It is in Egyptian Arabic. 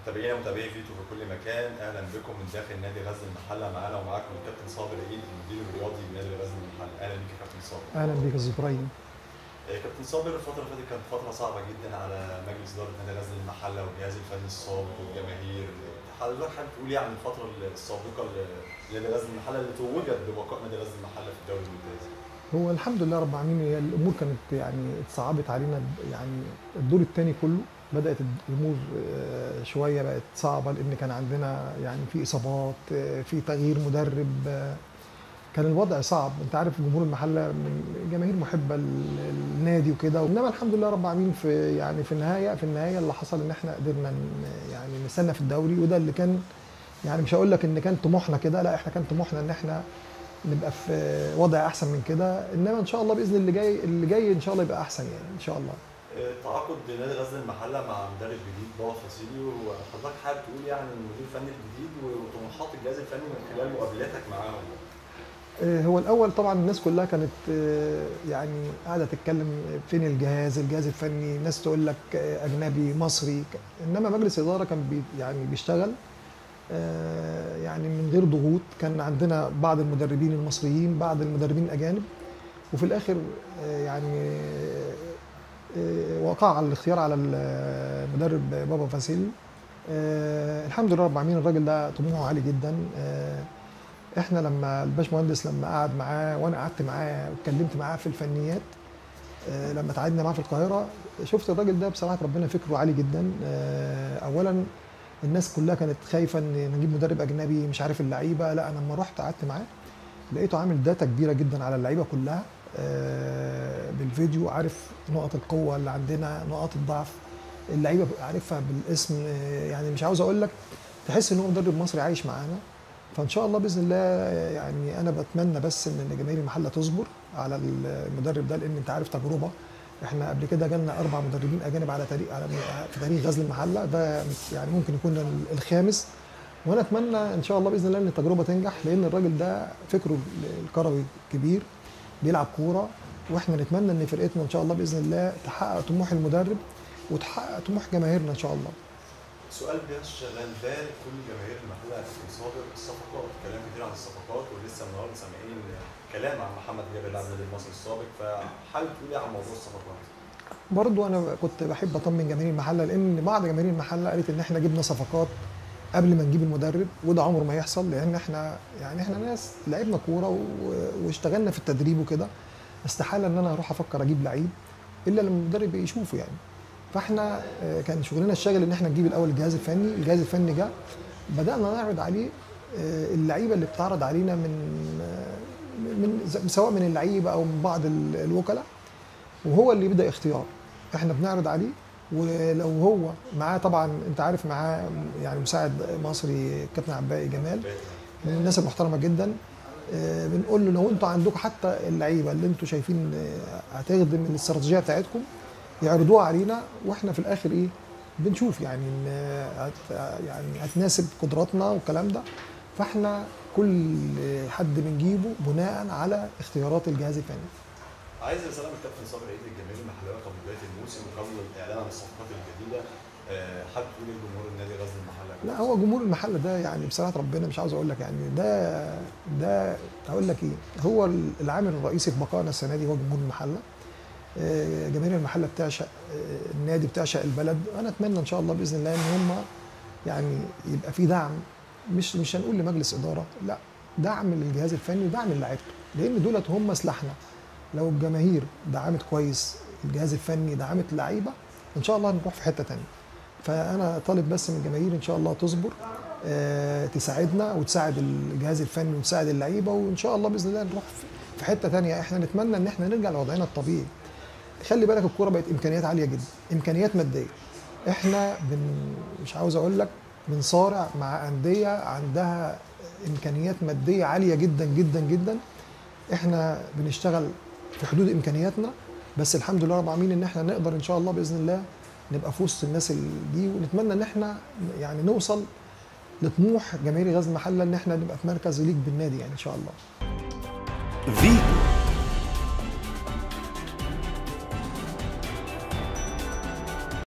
متابعينا ومتابعي فيتو في كل مكان اهلا بكم من داخل نادي غزل المحله معانا ومعاكم الكابتن صابر عيد المدير الرياضي لنادي غزل المحله اهلا بيك يا كابتن صابر اهلا بيك يا استاذ ابراهيم آه، كابتن صابر الفتره اللي فاتت كانت فتره صعبه جدا على مجلس اداره نادي غزل المحله والجهاز الفني السابق والجماهير حضرتك حابب تقول ايه عن الفتره السابقه لنادي غزل المحله اللي توجت ببقاء نادي غزل المحله في الدوري الممتاز هو الحمد لله رب العالمين هي الامور كانت يعني اتصعبت علينا يعني الدور الثاني كله بدات الامور آه، شويه بقت صعبه لان كان عندنا يعني في اصابات آه، في تغيير مدرب آه، كان الوضع صعب انت عارف جمهور المحله من جماهير محبه للنادي وكده انما الحمد لله رب العالمين في يعني في النهايه في النهايه اللي حصل ان احنا قدرنا ن- يعني نستنى في الدوري وده اللي كان يعني مش هقول لك ان كان طموحنا كده لا احنا كان طموحنا ان احنا نبقى في وضع احسن من كده انما ان شاء الله باذن اللي جاي اللي جاي ان شاء الله يبقى احسن يعني ان شاء الله آه، تعاقد نادي غزل المحله مع مدرب جديد بابا فاسيليو وحضرتك حابب تقول ايه عن المدير الفني الجديد وطموحات الجهاز الفني من خلال مقابلاتك معاهم آه، هو الاول طبعا الناس كلها كانت آه، يعني قاعده تتكلم فين الجهاز الجهاز الفني ناس تقول لك آه، اجنبي مصري ك- انما مجلس الاداره كان بي يعني بيشتغل آه، يعني من غير ضغوط كان عندنا بعض المدربين المصريين بعض المدربين الاجانب وفي الاخر آه، يعني آه، وقع على الاختيار على المدرب بابا فاسيل آه، الحمد لله رب العالمين الراجل ده طموحه عالي جدا آه، احنا لما الباشمهندس لما قعد معاه وانا قعدت معاه واتكلمت معاه في الفنيات آه، لما تعادنا معاه في القاهره شفت الراجل ده بصراحه ربنا فكره عالي جدا آه، اولا الناس كلها كانت خايفه ان نجيب مدرب اجنبي مش عارف اللعيبه لا انا لما رحت قعدت معاه لقيته عامل داتا كبيره جدا على اللعيبه كلها آه، بالفيديو عارف نقط القوه اللي عندنا نقاط الضعف اللعيبه عارفها بالاسم آه، يعني مش عاوز اقول لك تحس ان هو مدرب مصري عايش معانا فان شاء الله باذن الله يعني انا بتمنى بس ان جماهير المحله تصبر على المدرب ده لان انت عارف تجربه احنا قبل كده جالنا اربع مدربين اجانب على تاريخ على في تاريخ غزل المحله ده يعني ممكن يكون الخامس وانا اتمنى ان شاء الله باذن الله ان التجربه تنجح لان الراجل ده فكره الكروي كبير بيلعب كوره واحنا نتمنى ان فرقتنا ان شاء الله باذن الله تحقق طموح المدرب وتحقق طموح جماهيرنا ان شاء الله سؤال بيشغل بال كل جماهير المحله في صادر الصفقات كلام كتير عن الصفقات ولسه النهارده سامعين كلام عن محمد جابر لاعب النادي المصري السابق فحابب تقول ايه عن موضوع الصفقات؟ برضو انا كنت بحب اطمن جماهير المحله لان بعض جماهير المحله قالت ان احنا جبنا صفقات قبل ما نجيب المدرب وده عمره ما يحصل لان احنا يعني احنا ناس لعبنا كوره و- واشتغلنا في التدريب وكده استحاله ان انا اروح افكر اجيب لعيب الا لما المدرب يشوفه يعني فاحنا آه، كان شغلنا الشاغل ان احنا نجيب الاول الجهاز الفني الجهاز الفني جه بدانا نعرض عليه آه، اللعيبه اللي بتعرض علينا من آه، من ز- سواء من اللعيبه او من بعض ال- الوكلاء وهو اللي يبدا اختيار احنا بنعرض عليه ولو هو معاه طبعا انت عارف معاه يعني مساعد مصري كابتن عباقي جمال من الناس المحترمه جدا آه، بنقول له لو انتوا عندكم حتى اللعيبه اللي انتوا شايفين آه، هتخدم الاستراتيجيه بتاعتكم يعرضوها علينا واحنا في الاخر ايه بنشوف يعني ان آه، هت يعني هتناسب قدراتنا والكلام ده فاحنا كل حد بنجيبه بناء على اختيارات الجهاز الفني عايز رساله من الكابتن صابر عيد للجماهير المحليه قبل بدايه الموسم وقبل الاعلان عن الصفقات الجديده آه، حابب تقول ايه لجمهور النادي غزل المحله؟ لا هو جمهور المحل ده يعني بصراحه ربنا مش عاوز اقول لك يعني ده ده هقول لك ايه هو العامل الرئيسي في بقائنا السنه دي هو جمهور المحله آه، جماهير المحله بتعشق آه، النادي بتعشق البلد انا اتمنى ان شاء الله باذن الله ان هم يعني يبقى في دعم مش مش هنقول لمجلس اداره لا دعم للجهاز الفني ودعم للاعيبته لان دولت هم سلاحنا لو الجماهير دعمت كويس الجهاز الفني دعمت اللعيبه ان شاء الله هنروح في حته تانية فانا طالب بس من الجماهير ان شاء الله تصبر آه، تساعدنا وتساعد الجهاز الفني وتساعد اللعيبه وان شاء الله باذن الله نروح في- في حته تانية احنا نتمنى ان احنا نرجع لوضعنا الطبيعي خلي بالك الكوره بقت امكانيات عاليه جدا امكانيات ماديه احنا بن مش عاوز اقول لك بنصارع مع انديه عندها امكانيات ماديه عاليه جدا جدا جدا احنا بنشتغل في حدود امكانياتنا بس الحمد لله رب العالمين ان احنا نقدر ان شاء الله باذن الله نبقى في وسط الناس ال- دي ونتمنى ان احنا يعني نوصل لطموح جماهير غزل المحله ان احنا نبقى في مركز يليق بالنادي يعني ان شاء الله فيتو